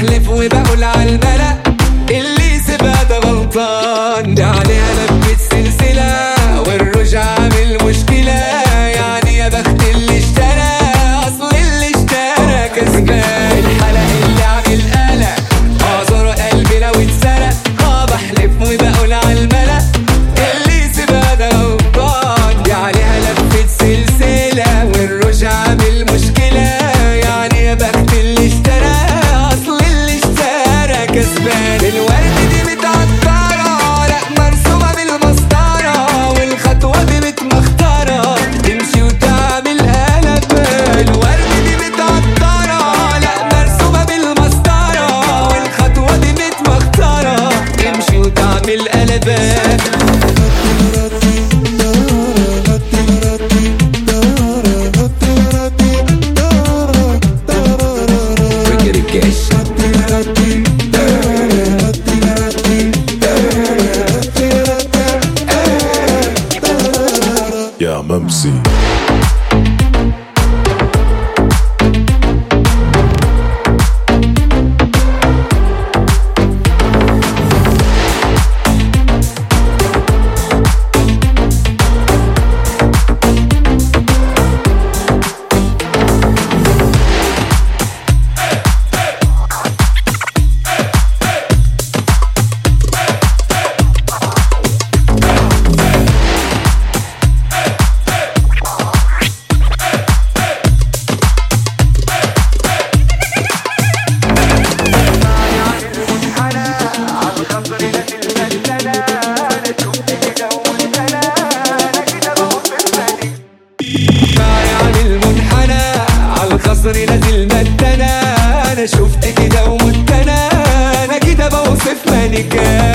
بحلف وبقول على الملأ اللي سيبها ده غلطان ده عليها لفة سلسلة والرجعة عامل مشكلة يعني يا بخت اللي اشترى أصل اللي اشترى كسبان الحلق اللي عامل قلق أعذر قلبي لو اتسرق اه بحلف وبقول على الملأ اللي سيبها ده غلطان دي عليها لفة سلسلة والرجعة عامل مشكلة يعني يا بخت اللي اشترى أصل اللي اشترى كسبان الورد دي متعطرة لا مرسومة بالمسطرة والخطوة دي متمخترة تمشي وتعمل قلب الورد دي متعطرة لا مرسومة بالمسطرة والخطوة دي متمخترة تمشي وتعمل قلبات Forget it, cash. يا ممسي معايا عن المنحنى على الخصر نازل مدنا انا شفت كده ومت انا انا كده بوصف مانيكان